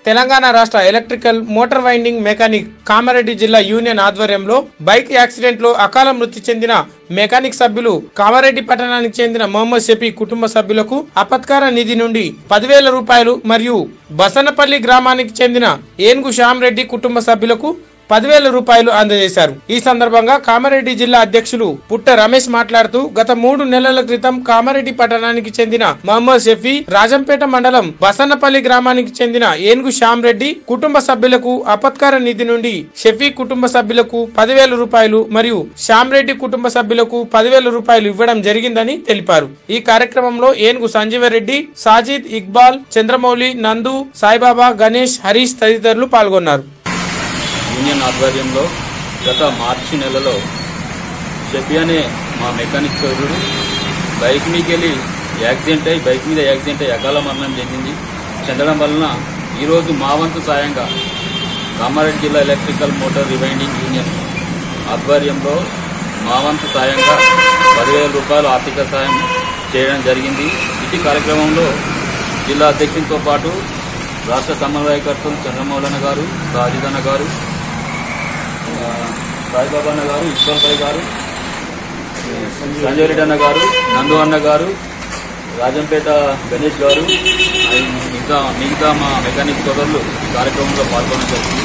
తెలంగాణ రాష్ట్ర electrical motor winding mechanic Kamareddy జిల్లా union ఆధ్వర్యంలో బైక్ యాక్సిడెంట్ లో అకాల మృతి చెందిన మెకానిక్ సభ్యులు కామారెడ్డి పట్టణానికి చెందిన మొహమ్మద్ షఫీ కుటుంబ సభ్యులకు అపత్కార నిధి నుండి పదివేల రూపాయలు మరియు బసన్నపల్లి గ్రామానికి చెందిన ఏనుగు శ్యామ్ రెడ్డి కుటుంబ సభ్యులకు పదివేల రూపాయలు అందజేశారు ఈ సందర్భంగా కామారెడ్డి జిల్లా అధ్యక్షులు పుట్ట రమేష్ మాట్లాడుతూ గత మూడు నెలల క్రితం కామారెడ్డి పట్టణానికి చెందిన మహమ్మద్ షఫీ రాజంపేట మండలం బసన్నపల్లి గ్రామానికి చెందిన ఏనుగు శ్యామ్ రెడ్డి కుటుంబ సభ్యులకు అపత్కార నిధి నుండి షఫీ కుటుంబ సభ్యులకు పదివేల రూపాయలు మరియు శ్యామ్ రెడ్డి కుటుంబ సభ్యులకు పదివేల రూపాయలు ఇవ్వడం జరిగిందని తెలిపారు ఈ కార్యక్రమంలో ఏనుగు సంజీవరెడ్డి సాజిద్ ఇక్బాల్ చంద్రమౌళి నందు సాయిబాబా గణేష్ హరీష్ తదితరులు పాల్గొన్నారు యూనియన్ ఆధ్వర్యంలో గత మార్చి నెలలో షఫీ అనే మా మెకానిక్ సోదరుడు బైక్ మీదకి వెళ్ళి యాక్సిడెంట్ అయి బైక్ మీద యాక్సిడెంట్ అయి అకాల మరణం చెందింది చెందడం వలన ఈరోజు మా వంతు సాయంగా కామారెడ్డి జిల్లా ఎలక్ట్రికల్ మోటార్ రివైండింగ్ యూనియన్ ఆధ్వర్యంలో మా వంతు సాయంగా పదివేల రూపాయలు ఆర్థిక సాయం చేయడం జరిగింది ఇటు కార్యక్రమంలో జిల్లా అధ్యక్షునితో పాటు రాష్ట్ర సమన్వయకర్తలు చంద్రమౌళన్న గారు సాజిదన్న గారు ఆ, సాయిబాబా అన్న గారు ఈశ్వర్ భాయ్ గారు సంజయ్ రెడ్డి అన్న గారు నందు అన్న గారు రాజంపేట గణేష్ గారు అండ్ మిగతా మిగతా మా మెకానిక్ సోదరులు ఈ కార్యక్రమంలో పాల్గొనడం జరిగింది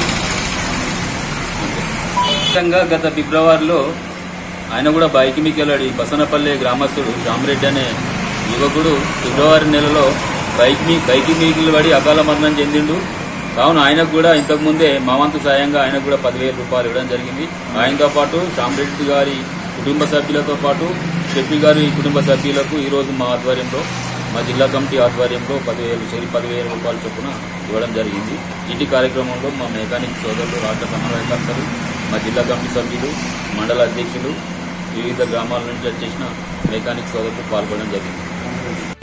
ముఖ్యంగా గత ఫిబ్రవరిలో ఆయన కూడా బైక్ మీకు వెళ్ళాడు బసనపల్లి గ్రామస్తుడు శ్యామరెడ్డి అనే యువకుడు ఫిబ్రవరి నెలలో బైక్ మీ బైక్ మీకు పడి అకాల మరణం చెందిండు కావున ఆయనకు కూడా ఇంతకు ముందే మా వంతు సాయంగా ఆయనకు కూడా పదివేల రూపాయలు ఇవ్వడం జరిగింది ఆయనతో పాటు శ్యామరెడ్డి గారి కుటుంబ సభ్యులతో పాటు షెఫీ గారి కుటుంబ సభ్యులకు ఈ రోజు మా ఆధ్వర్యంలో మా జిల్లా కమిటీ ఆధ్వర్యంలో పదివేలు చెరి పదివేల రూపాయల చొప్పున ఇవ్వడం జరిగింది ఇంటి కార్యక్రమంలో మా మెకానిక్ సోదరులు రాష్ట్ర సమన్వయకర్తలు మా జిల్లా కమిటీ సభ్యులు మండల అధ్యక్షులు వివిధ గ్రామాల నుంచి వచ్చేసిన మెకానిక్ సోదరులు పాల్గొనడం జరిగింది